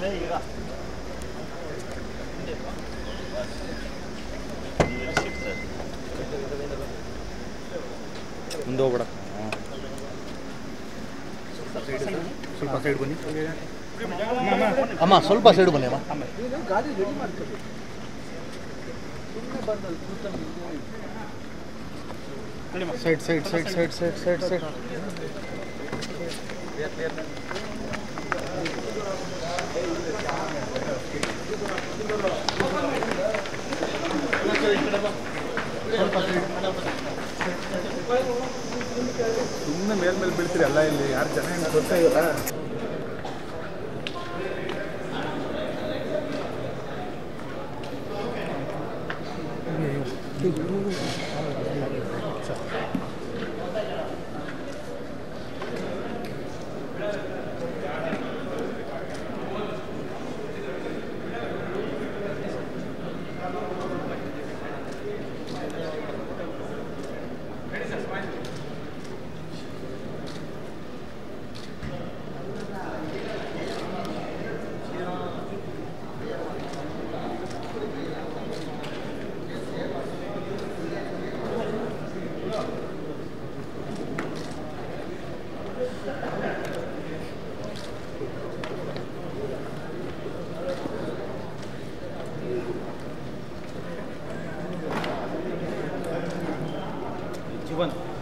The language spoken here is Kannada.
ಈಗ ಮುಂದೆ ಹೋಗ್ಬೇಡ ಸ್ವಲ್ಪ ಸೈಡ್ ಬನ್ನಿ ಅಮ್ಮ ಸ್ವಲ್ಪ ಸೈಡ್ ಬನ್ನಿ ಅಮ್ಮ side side side side side side side ಸುಮ್ಮನೆ ಮೇಲ್ ಮೇಲೆ ಬೀಳ್ತೀರಿ ಎಲ್ಲ ಇಲ್ಲಿ ಯಾರು ಜನ ಏನು ಗೊತ್ತಾ ಇಲ್ಲ ಜೀವನ್